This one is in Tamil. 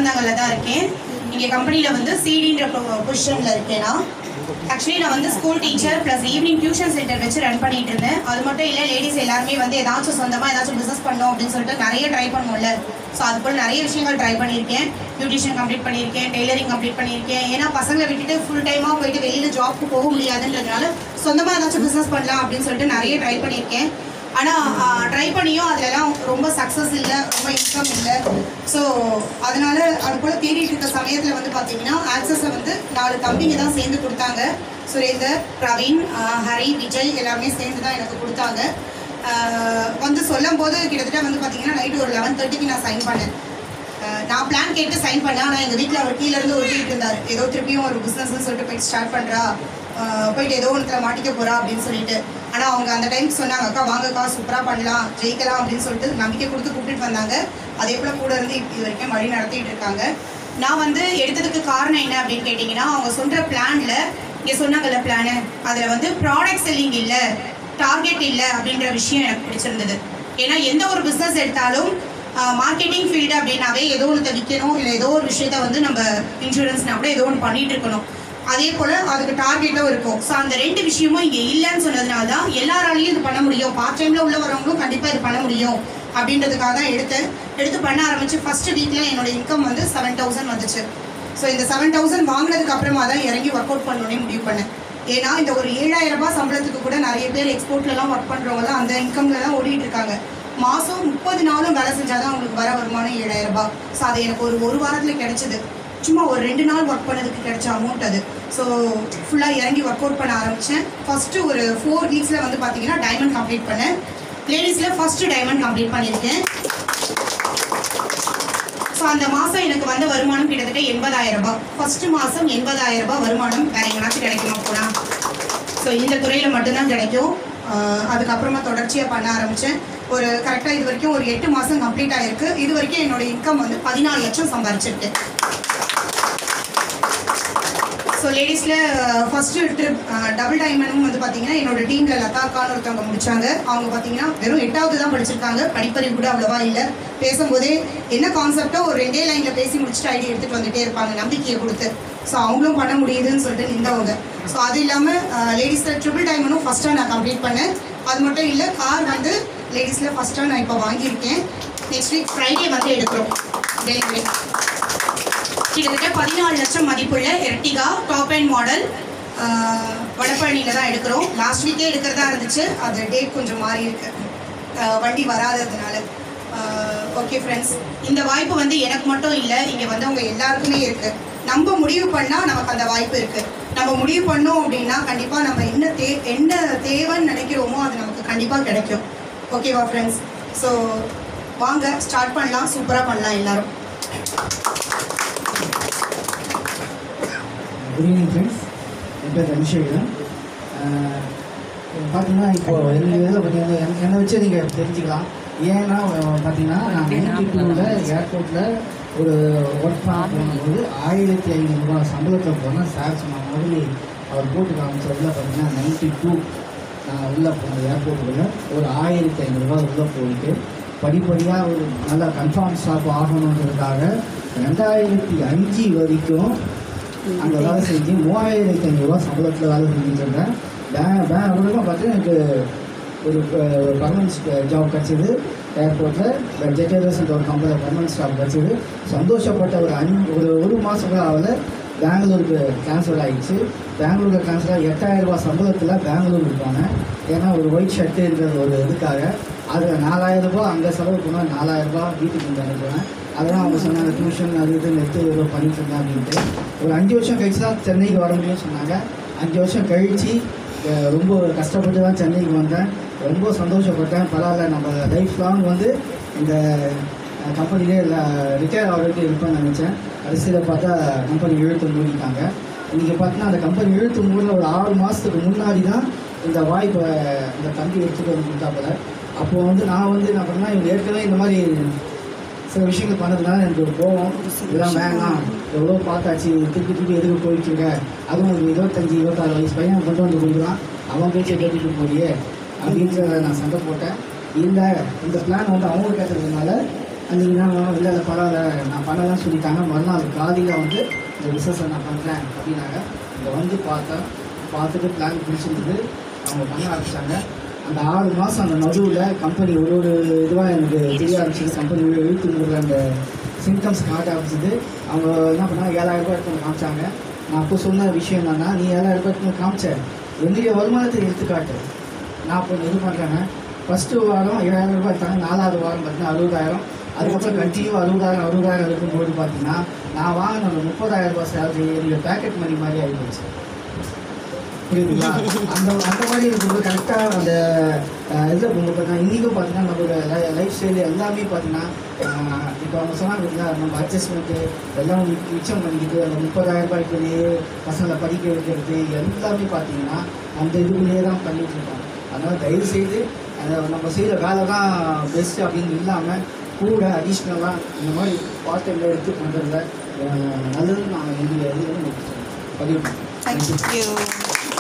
திருப்பனந்தாங்கல்ல தான் இருக்கேன் இங்கே கம்பெனியில் வந்து சிடின்ற பொசிஷனில் இருக்கேன் நான் ஆக்சுவலி நான் வந்து school teacher plus evening tuition centre வச்சு ரன் பண்ணிட்டு இருந்தேன் அது மட்டும் இல்லை லேடிஸ் எல்லாருமே வந்து ஏதாச்சும் சொந்தமாக ஏதாச்சும் பிஸ்னஸ் பண்ணோம் அப்படின்னு சொல்லிட்டு நிறைய ட்ரை பண்ணுவோம்ல ஸோ அது போல் நிறைய விஷயங்கள் ட்ரை பண்ணியிருக்கேன் பியூட்டிஷியன் கம்ப்ளீட் பண்ணியிருக்கேன் டெய்லரிங் கம்ப்ளீட் பண்ணியிருக்கேன் ஏன்னா பசங்களை விட்டுட்டு ஃபுல் டைமாக போயிட்டு வெளியில் ஜாப்க்கு போக முடியாதுன்றதுனால சொந்தமாக ஏதாச்சும் பிஸ்னஸ் பண்ணலாம் அப்படின்னு சொல்லிட்டு நிறைய ட்ரை பண்ணியிருக்கேன் ஆனால் ட்ரை பண்ணியும் அதுலலாம் ரொம்ப சக்ஸஸ் இல்லை ரொம்ப இன்கம் இல்லை ஸோ அதனால அது போல் தேடிட்டு இருக்க சமயத்தில் வந்து பார்த்தீங்கன்னா ஆக்சஸை வந்து நாலு தம்பிங்க தான் சேர்ந்து கொடுத்தாங்க சுரேந்தர் பிரவீன் ஆஹ் ஹரி விஜய் எல்லாருமே சேர்ந்து தான் எனக்கு கொடுத்தாங்க ஆஹ் வந்து சொல்லும் போது கிட்டத்தட்ட வந்து பார்த்தீங்கன்னா நைட்டு ஒரு லெவன் தேர்ட்டிக்கு நான் சைன் பண்ணேன் ஆஹ் நான் பிளான் கேட்டு சைன் பண்ணேன் ஆனால் எங்கள் வீட்டில் அவர் கீழே இருந்து ஒட்டிட்டு இருந்தார் ஏதோ திருப்பியும் ஒரு பிஸ்னஸ்னு சொல்லிட்டு போயிட்டு ஸ்டார்ட் பண்ணுறா போயிட்டு ஏதோ ஒன்றுல மாட்டிக்க போறா அப்படின்னு சொல்லிட்டு ஆனால் அவங்க அந்த டைம்க்கு சொன்னாங்க அக்கா வாங்கக்கா சூப்பராக பண்ணலாம் ஜெயிக்கலாம் அப்படின்னு சொல்லிட்டு நம்பிக்கை கொடுத்து கூப்பிட்டு வந்தாங்க அதே போல் கூட இருந்து இது வரைக்கும் வழி நடத்திட்டு இருக்காங்க நான் வந்து எடுத்ததுக்கு காரணம் என்ன அப்படின்னு கேட்டிங்கன்னா அவங்க சொல்கிற பிளானில் இங்கே சொன்னாங்கல்ல பிளானு அதில் வந்து ப்ராடக்ட் செல்லிங் இல்லை டார்கெட் இல்லை அப்படின்ற விஷயம் எனக்கு பிடிச்சிருந்தது ஏன்னா எந்த ஒரு பிஸ்னஸ் எடுத்தாலும் மார்க்கெட்டிங் ஃபீல்டு அப்படின்னாவே ஏதோ ஒன்று விற்கணும் இல்லை ஏதோ ஒரு விஷயத்த வந்து நம்ம இன்சூரன்ஸ்னா கூட ஏதோ ஒன்று பண்ணிட்டு இருக்கணும் அதே போல் அதுக்கு டார்கெட்டும் இருக்கும் ஸோ அந்த ரெண்டு விஷயமும் இங்கே இல்லைன்னு சொன்னதுனால தான் எல்லாராலையும் இது பண்ண முடியும் பார்ட் டைமில் உள்ள வரவங்களும் கண்டிப்பாக இது பண்ண முடியும் அப்படின்றதுக்காக தான் எடுத்தேன் எடுத்து பண்ண ஆரம்பிச்சு ஃபர்ஸ்ட் வீக்கில் என்னோட இன்கம் வந்து செவன் தௌசண்ட் வந்துச்சு ஸோ இந்த செவன் தௌசண்ட் வாங்கினதுக்கு அப்புறமா தான் இறங்கி ஒர்க் அவுட் பண்ணணும்னே முடிவு பண்ணேன் ஏன்னா இந்த ஒரு ஏழாயிரம் ரூபாய் சம்பளத்துக்கு கூட நிறைய பேர் எக்ஸ்போர்ட்லலாம் ஒர்க் பண்ணுறவங்கலாம் அந்த இன்கம்ல தான் ஓடிட்டு இருக்காங்க மாதம் முப்பது நாளும் வேலை செஞ்சாதான் அவங்களுக்கு வர வருமானம் ஏழாயிரம் ரூபாய் ஸோ அது எனக்கு ஒரு ஒரு வாரத்தில் கிடைச்சது சும்மா ஒரு ரெண்டு நாள் ஒர்க் பண்ணதுக்கு கிடைச்ச அமௌண்ட் அது ஸோ ஃபுல்லாக இறங்கி ஒர்க் அவுட் பண்ண ஆரம்பித்தேன் ஃபஸ்ட்டு ஒரு ஃபோர் வீக்ஸில் வந்து பார்த்தீங்கன்னா டைமண்ட் கம்ப்ளீட் பண்ணேன் லேடிஸில் ஃபஸ்ட்டு டைமண்ட் கம்ப்ளீட் பண்ணியிருக்கேன் ஸோ அந்த மாதம் எனக்கு வந்த வருமானம் கிட்டத்தட்ட எண்பதாயிரம் ரூபாய் ஃபர்ஸ்ட் மாதம் எண்பதாயிரம் ரூபாய் வருமானம் வேற எங்கேனாச்சும் கிடைக்குமா போனால் ஸோ இந்த துறையில் மட்டும்தான் கிடைக்கும் ஆஹ் அதுக்கப்புறமா தொடர்ச்சியாக பண்ண ஆரம்பித்தேன் ஒரு கரெக்டாக இது வரைக்கும் ஒரு எட்டு மாதம் கம்ப்ளீட் ஆயிருக்கு இது வரைக்கும் என்னோட இன்கம் வந்து பதினாலு லட்சம் சம்பாரிச்சிருக்கேன் ஸோ லேடிஸில் ஃபஸ்ட்டு ட்ரிப் டபுள் டைமண்டும் வந்து பார்த்தீங்கன்னா என்னோட டீமில் லதாக்கான்னு ஒருத்தவங்க முடிச்சாங்க அவங்க பார்த்தீங்கன்னா வெறும் எட்டாவது தான் படிச்சிருக்காங்க படிப்பறிவு கூட அவ்வளோவா இல்லை பேசும்போதே என்ன கான்செப்டோ ஒரு ரெண்டே லைனில் பேசி முடிச்சுட்டு ஐடி எடுத்துகிட்டு வந்துட்டே இருப்பாங்க நம்பிக்கையை கொடுத்து ஸோ அவங்களும் பண்ண முடியுதுன்னு சொல்லிட்டு நின்றவங்க ஸோ அது இல்லாமல் லேடிஸில் ட்ரிபிள் டைமண்டும் ஃபஸ்ட்டாக நான் கம்ப்ளீட் பண்ணேன் அது மட்டும் இல்லை கார் வந்து லேடிஸில் ஃபஸ்ட்டாக நான் இப்போ வாங்கியிருக்கேன் நெக்ஸ்ட் வீக் ஃப்ரைடே வந்து எடுக்கிறோம் டெலிவரி கிட்டத்தட்ட பதினாலு லட்சம் மதிப்புள்ள எர்டிகா டாப் அண்ட் மாடல் வடபழனியில் தான் எடுக்கிறோம் லாஸ்ட் வீக்கே எடுக்கிறதா இருந்துச்சு அது டேட் கொஞ்சம் மாறி இருக்கு ஆஹ் வண்டி வராததுனால ஓகே ஃப்ரெண்ட்ஸ் இந்த வாய்ப்பு வந்து எனக்கு மட்டும் இல்லை இங்கே வந்தவங்க எல்லாருக்குமே இருக்கு நம்ம முடிவு பண்ணால் நமக்கு அந்த வாய்ப்பு இருக்கு நம்ம முடிவு பண்ணோம் அப்படின்னா கண்டிப்பாக நம்ம என்ன தே என்ன தேவைன்னு நினைக்கிறோமோ அது நமக்கு கண்டிப்பாக கிடைக்கும் ஓகேவா ஃப்ரெண்ட்ஸ் ஸோ வாங்க ஸ்டார்ட் பண்ணலாம் சூப்பராக பண்ணலாம் எல்லாரும் குட் ஈவினிங் ஃப்ரெண்ட்ஸ் என் பேர் அபிஷேகம் பார்த்தீங்கன்னா இப்போ எங்கள் இதில் பார்த்தீங்கன்னா என்- என்னை வச்சு நீங்கள் தெரிஞ்சுக்கலாம் ஏன்னா அஹ், பார்த்தீங்கன்னா நான் நைன்டி டூவில் ஏர்போர்ட்டில் ஒரு ஒர்க் பண்ண போகும்போது ஆயிரத்தி ஐநூறுரூவா சம்பளத்தில் போனால் சார் சொன்ன மாதிரி அவர் போட்டு காமிச்சதில் பார்த்தீங்கன்னா நைன்டி டூ நான் உள்ளே போனேன் ஏர்போர்ட்டுக்குள்ள ஒரு ஆயிரத்தி ஐநூறுரூவா உள்ளே போயிட்டு படிப்படியாக ஒரு நல்ல கன்ஃபார்ம் ஸ்டாப் ஆகணுன்றதுக்காக ரெண்டாயிரத்தி அஞ்சு வரைக்கும் அங்கே வேலை செஞ்சு மூவாயிரத்தி ஐநூறுரூவா சம்பளத்தில் வேலை செஞ்சுட்டு இருந்தேன் பே பே அவ்வளோதான் பார்த்து எனக்கு ஒரு பர்மனன்ட் ஜாப் கிடச்சிது ஏர்போர்ட்டில் ஜெட் ஏர்வேஸ்ன்ற ஒரு கம்பெனியில் பர்மனன்ட் ஸ்டாப் கிடச்சிது சந்தோஷப்பட்ட ஒரு அஞ்சு ஒரு ஒரு மாதம் கூட ஆகல பெங்களூருக்கு ட்ரான்ஸ்ஃபர் ஆகிடுச்சு பெங்களூருக்கு ட்ரான்ஸ்ஃபர் ஆகி எட்டாயிரம் ரூபாய் சம்பளத்தில் பெங்களூருக்கு போனேன் ஏன்னா ஒரு ஒயிட் ஷர்ட்டுன்ற ஒரு இதுக்காக அதில் நாலாயிரம் ரூபாய் அங்கே செலவு பண்ணால் நாலாயிரம் ரூபாய் வீட்டுக்கு வந்து அனுப்புவேன் அதெல்லாம் அவங்க சொன்னாங்க டியூஷன் அது இது நெட்டு ஏதோ பண்ணிட்டு இருந்தேன் அப்படின்ட்டு ஒரு அஞ்சு வருஷம் கழிச்சு தான் சென்னைக்கு வர முடியும்னு சொன்னாங்க அஞ்சு வருஷம் கழிச்சு அஹ், ரொம்ப கஷ்டப்பட்டு தான் சென்னைக்கு வந்தேன் ரொம்ப சந்தோஷப்பட்டேன் பரவாயில்ல நம்ம லைஃப் லாங் வந்து இந்த கம்பெனிலே ரிட்டையர் ஆகிறதுக்கு இருப்பேன்னு நினச்சேன் கடைசியில் பார்த்தா கம்பெனி இழுத்து மூடிட்டாங்க இன்றைக்கி பார்த்தீங்கன்னா அந்த கம்பெனி இழுத்து மூடின ஒரு ஆறு மாதத்துக்கு முன்னாடி தான் இந்த வாய்ப்பை இந்த தம்பி எடுத்துகிட்டு வந்து கொடுத்தாப்புல அப்போ வந்து நான் வந்து என்ன பண்ணேன்னா இவங்க ஏற்கனவே இந்த மாதிரி சில விஷயங்கள் பண்ணதுனால எனக்கு ஒரு கோவம் இதெல்லாம் வேணாம் எவ்வளோ பார்த்தாச்சு திருப்பி திருப்பி எதுக்கு போயிட்டு இருக்க அதுவும் ஒரு இருபத்தஞ்சி இருபத்தாறு வயசு பையன் கொண்டு வந்து கொடுக்குறான் அவன் பேச்சை கேட்டுட்டு போறியே அப்படின்றத நான் சண்டை போட்டேன் இந்த இந்த பிளான் வந்து அவங்க கேட்டதுனால அன்றைக்கி தான் இல்லை இல்லை பரவாயில்ல நான் பண்ணலாம் சொல்லிட்டாங்க மறுநாள் காலையில் வந்து இந்த பிஸ்னஸை நான் பண்ணுறேன் அப்படின்னாங்க இங்கே வந்து பார்த்தேன் பார்த்துட்டு பிளான் பிடிச்சிருந்தது அவங்க பண்ண ஆரம்பிச்சாங்க அந்த ஆறு மாதம் அந்த நடுவில் கம்பெனி ஒரு ஒரு இதுவாக எனக்கு தெரிய ஆரம்பிச்சது கம்பெனி இழுத்து அந்த சிம்டம்ஸ் காட்ட ஆரம்பிச்சது அவங்க என்ன பண்ணாங்க ஏழாயிரம் ரூபாய் எடுத்து வந்து காமிச்சாங்க நான் அப்போ சொன்ன விஷயம் என்னன்னா நீ ஏழாயிரம் ரூபாய் எடுத்து வந்து காமிச்ச என்னுடைய வருமானத்தை எடுத்துக்காட்டு நான் இப்போ இது பண்ணுறேன்னா ஃபஸ்ட்டு வாரம் ஏழாயிரம் ரூபாய் எடுத்தாங்க நாலாவது வாரம் பார்த்தீங்கன்னா அறுபதாயிரம் அதுக்கப்புறம் கண்டினியூ அறுபதாயிரம் அறுபதாயிரம் இருக்கும்போது பார்த்தீங்கன்னா நான் வாங்கின அந்த முப்பதாயிரம் ரூபாய் சேலரி என்னுடைய பேக்கெட் மணி மாதிரி ஆகிடுச்சு புரியுதுங்களா அந்த அந்த மாதிரி இருக்கும்போது கரெக்டாக அந்த அஹ், இதில் உங்களுக்கு பார்த்தீங்கன்னா இன்றைக்கும் பார்த்தீங்கன்னா நம்மளோட லைஃப் ஸ்டைல் எல்லாமே பார்த்தீங்கன்னா அஹ், இப்போ அவங்க சொன்னாங்க பார்த்தீங்களா நம்ம அட்ஜஸ்ட்மெண்ட்டு எல்லாம் மி- மிச்சம் பண்ணிக்கிட்டு அந்த முப்பதாயிரம் ரூபாய்க்குள்ளேயே பசங்களை படிக்க வைக்கிறது எல்லாமே பார்த்தீங்கன்னா அந்த இதுக்குள்ளேயே தான் பண்ணிட்டு இருக்கோம் அதனால் தயவு செய்து அந்த நம்ம செய்கிற வேலை தான் பெஸ்ட் அப்படின்னு இல்லாமல் கூட அடிஷ்னலாக இந்த மாதிரி பார்ட் டைமில் எடுத்து பண்ணுறதுல நல்லது நான் என்னுடைய இது வந்து பதிவு பண்ணுறேன் தேங்க்யூ